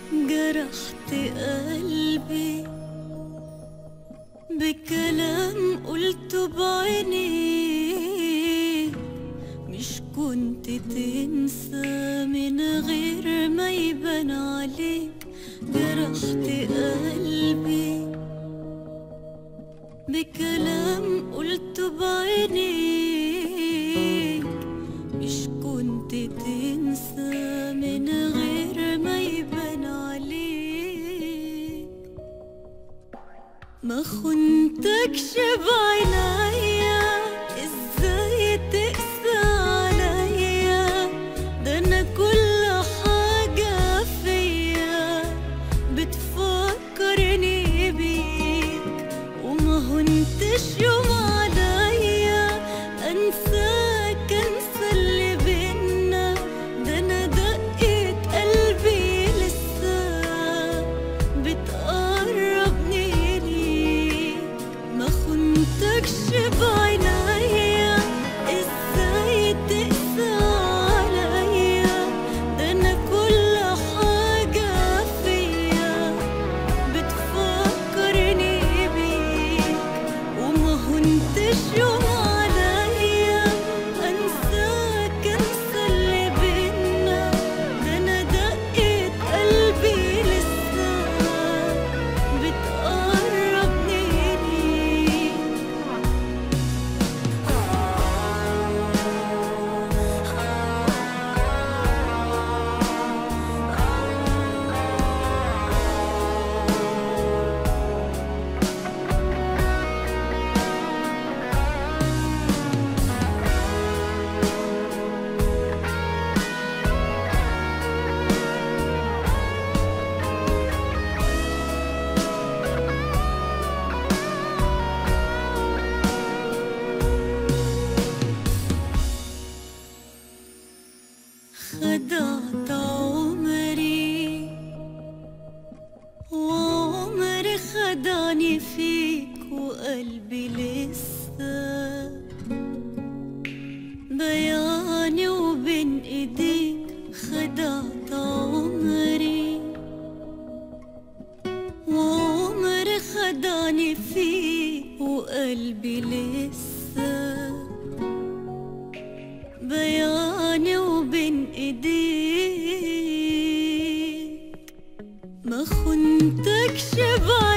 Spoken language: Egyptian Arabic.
جرحت قلبي بكلام قلته بعيني مش كنت تنسى من غير ما يبان عليك جرحت قلبي بكلام قلته بعينيك مش كنت تنسى من غير ما يبان عليك ما خنتكش بعينيا ازاي تقسى عليا ده انا كل حاجة فيا بتفكرني بيك وما هنتش يوم عليا انساك انسى اللي بينا ده انا دقت قلبي لسه بتقربني ليك ما خنتكش بعينيا ازاي تقسى عليا ده انا كل حاجة فيا بتفكرني بيك وما هنتش يوم عليا انساك انسى اللي بينا ده انا دقت قلبي لسه بتقربني ليك خدعت عمري وعمري خدعني فيك وقلبي لسه بياني وبين ايديك خدعت عمري وعمري خدعني فيك وقلبي لسه بياني وبين ايديك ما خنتكش بعينيا